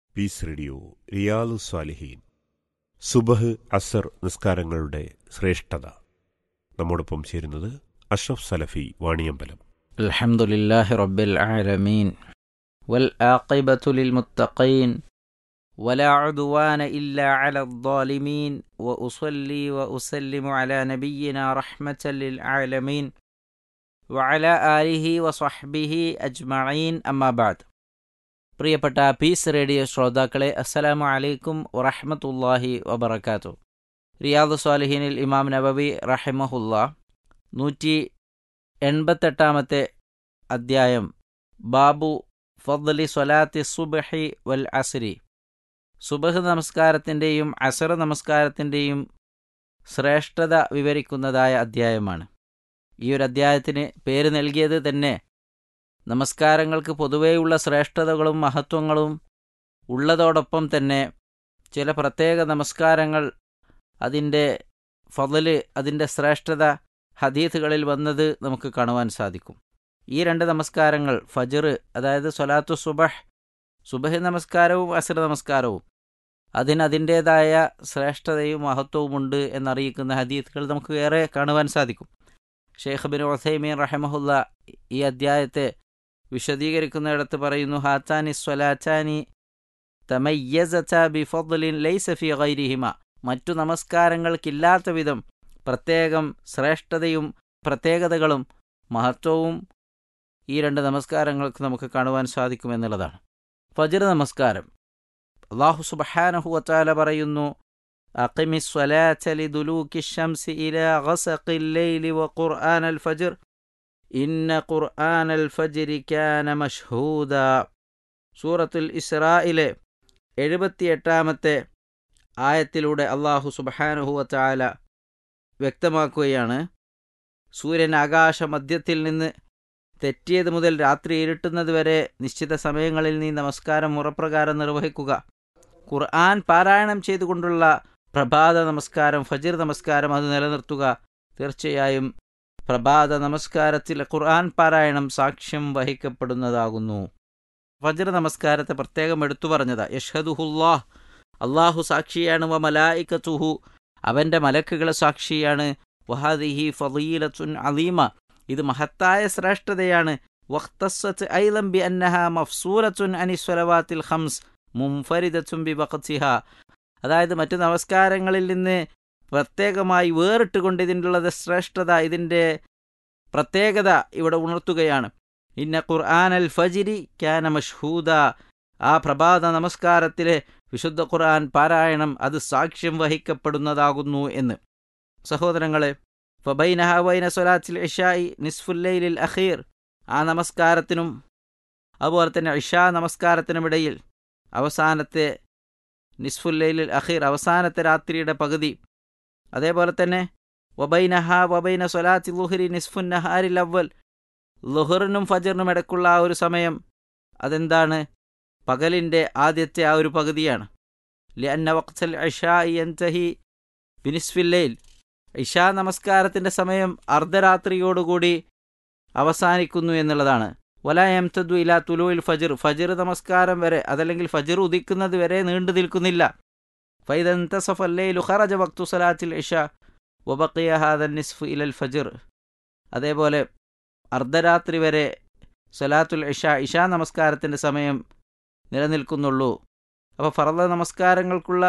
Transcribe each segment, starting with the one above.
piece radio റിയാലു സ്വാലിഹീൻ സുബഹ് അസർ നിസ്കാരങ്ങളുടെ ശ്രേഷ്ഠത നമ്മോടൊപ്പം ചേരുന്നത് അഷ്റഫ് സലഫി വാണിയമ്പലം الحمد لله رب العالمين والعاقبة للمتقين ولا عدوان إلا على الظالمين وأصلي وأسلم على نبينا رحمة للعالمين وعلى آله وصحبه أجمعين أما بعد പ്രിയപ്പെട്ട പീസ് റേഡിയോ ശ്രോതാക്കളെ അസ്സലാമു അലൈക്കും വറഹ്മത്തുള്ളാഹി വബറകാതുഹു റിയാദ് സ്വാലിഹീനിൽ ഇമാം നബവി റഹിമഹുല്ല നൂറ്റി എൺപത്തെട്ടാമത്തെ അദ്ധ്യായം ബാബു ഫദ്ലി സ്വലാത്തി സുബഹി വൽ അസ്രി സുബഹ് നമസ്കാരത്തിൻ്റെയും അസർ നമസ്കാരത്തിൻ്റെയും ശ്രേഷ്ഠത വിവരിക്കുന്നതായ അദ്ധ്യായമാണ് ഈ ഒരു അദ്ധ്യായത്തിന് പേര് നൽകിയത് തന്നെ നമസ്കാരങ്ങൾക്ക് പൊതുവെയുള്ള ശ്രേഷ്ഠതകളും മഹത്വങ്ങളും ഉള്ളതോടൊപ്പം തന്നെ ചില പ്രത്യേക നമസ്കാരങ്ങൾ അതിൻ്റെ ഫضല് അതിൻ്റെ ശ്രേഷ്ഠത ഹദീഥുകളിൽ വന്നത് നമുക്ക് കാണുവാൻ സാധിക്കും ഈ രണ്ട് നമസ്കാരങ്ങൾ ഫജർ അതായത് സൊലാത്തു സുബഹ് സുബഹ് നമസ്കാരവും അസർ നമസ്കാരവും അതിന് അതിൻ്റേതായ ശ്രേഷ്ഠതയും മഹത്വവുമുണ്ട് എന്നറിയിക്കുന്ന ഹദീത്തുകൾ നമുക്ക് ഏറെ കാണുവാൻ സാധിക്കും ഷെയ്ഖ് ബിൻ ഒസൈമീൻ റഹമഹുല്ല ഈ അദ്ധ്യായത്തെ വിശദീകരിക്കുന്നിടത്ത് പറയുന്നു ഹാത്താനി സ്വലാച്ചാനി തമയ്യസ ബിഫദ്ലിൻ ലൈസ ഫി ഗൈരിഹിമ മറ്റു നമസ്കാരങ്ങൾക്കില്ലാത്ത വിധം പ്രത്യേകം ശ്രേഷ്ഠതയും പ്രത്യേകതകളും മഹത്വവും ഈ രണ്ട് നമസ്കാരങ്ങൾക്ക് നമുക്ക് കാണുവാൻ സാധിക്കുമെന്നുള്ളതാണ് ഫജർ നമസ്കാരം അള്ളാഹു സുബഹാനഹുവത്താല പറയുന്നു أقم الصلاة لدلوك الشمس إلى غسق الليل وقرآن الفجر إن قرآن الفجر كان مشهودا സൂറത്തുൽ ഇസ്രായിലെ എഴുപത്തിയെട്ടാമത്തെ ആയത്തിലൂടെ അള്ളാഹു സുബഹാനുഹുവത്താല വ്യക്തമാക്കുകയാണ് സൂര്യൻ ആകാശമധ്യത്തിൽ നിന്ന് തെറ്റിയത് മുതൽ രാത്രി ഇരുട്ടുന്നത് വരെ നിശ്ചിത സമയങ്ങളിൽ നീ നമസ്കാരം മുറപ്രകാരം നിർവഹിക്കുക ഖുർആൻ പാരായണം ചെയ്തുകൊണ്ടുള്ള പ്രഭാത നമസ്കാരം ഫജിർ നമസ്കാരം അത് നിലനിർത്തുക തീർച്ചയായും പ്രഭാത നമസ്കാരത്തിൽ ഖുർആൻ പാരായണം സാക്ഷ്യം വഹിക്കപ്പെടുന്നതാകുന്നു ഫജിർ നമസ്കാരത്തെ പ്രത്യേകം എടുത്തു പറഞ്ഞതാ യഷ്ഹദുഹുല്ലാഹ് അള്ളാഹു സാക്ഷിയാണ് വ മലായിക്കത്തുഹു അവൻ്റെ മലക്കുകളെ സാക്ഷിയാണ് വഹാദിഹി ഫീലത്തുൻ അലീമ ഇത് മഹത്തായ ശ്രേഷ്ഠതയാണ് വഖ്തസ്സത്ത് ഐലം ബി അന്നഹ മഫ്സൂലത്തുൻ അനിസ്വലവാത്തിൽ ഹംസ് മുംഫരിദത്തും ബി വഖത്തിഹ അതായത് മറ്റു നമസ്കാരങ്ങളിൽ നിന്ന് പ്രത്യേകമായി വേറിട്ടുകൊണ്ട് ഇതിൻ്റെയുള്ളത് ശ്രേഷ്ഠത ഇതിൻ്റെ പ്രത്യേകത ഇവിടെ ഉണർത്തുകയാണ് ഇന്ന ഖുർആൻ അൽ ഫജിരി ക്യാന മഷ്ഹൂദ ആ പ്രഭാത നമസ്കാരത്തിലെ വിശുദ്ധ ഖുർആൻ പാരായണം അത് സാക്ഷ്യം വഹിക്കപ്പെടുന്നതാകുന്നു എന്ന് സഹോദരങ്ങളെ ഫബൈനഹ വൈന സൊലാത്തിൽ ഇഷായി നിസ്ഫുല്ലൈലിൽ അഖീർ ആ നമസ്കാരത്തിനും അതുപോലെ തന്നെ ഇഷാ നമസ്കാരത്തിനുമിടയിൽ അവസാനത്തെ നിസ്ഫുല്ലൈലിൽ അഖീർ അവസാനത്തെ രാത്രിയുടെ പകുതി അതേപോലെ തന്നെ വബൈനഹ വബൈന സൊലാത്തി ലുഹരി നിസ്ഫുൻ നഹാരിൽ അവൽ ലുഹറിനും ഫജറിനും ഇടയ്ക്കുള്ള ആ ഒരു സമയം അതെന്താണ് പകലിൻ്റെ ആദ്യത്തെ ആ ഒരു പകുതിയാണ് ലിഅന്ന വഖ്തൽ ഇഷാ യൻതഹി ബിനിസ്ഫില്ലൈൽ ഇഷാ നമസ്കാരത്തിൻ്റെ സമയം അർദ്ധരാത്രിയോടുകൂടി അവസാനിക്കുന്നു എന്നുള്ളതാണ് വല എംതദ്ദു ഇല തുലുവിൽ ഫജിർ ഫജിർ നമസ്കാരം വരെ അതല്ലെങ്കിൽ ഫജിർ ഉദിക്കുന്നത് വരെ നീണ്ടു നിൽക്കുന്നില്ല ഫൈദന്തസഫല്ലൈലു ഖറജ വക്തു സലാത്തിൽ ഇഷ വബക്കിയ ഹാദൻ നിസ്ഫ് ഇലൽ ഫജിർ അതേപോലെ അർദ്ധരാത്രി വരെ സലാത്തുൽ ഇഷ ഇഷാ നമസ്കാരത്തിൻ്റെ സമയം നിലനിൽക്കുന്നുള്ളൂ അപ്പോൾ ഫറദ നമസ്കാരങ്ങൾക്കുള്ള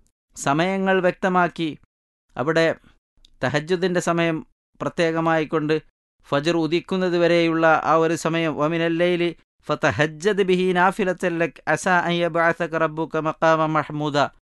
സമയങ്ങൾ വ്യക്തമാക്കി അവിടെ തഹജുദിൻ്റെ സമയം പ്രത്യേകമായിക്കൊണ്ട് ഫജർ ഉദിക്കുന്നത് വരെയുള്ള ആ ഒരു സമയം വമിനല്ലൈലി ഫതഹജ്ജദ് ബിഹി നാഫിലത്തല്ലക് അസ അയ്യബഅസക റബ്ബുക മഖാമ മഹ്മൂദ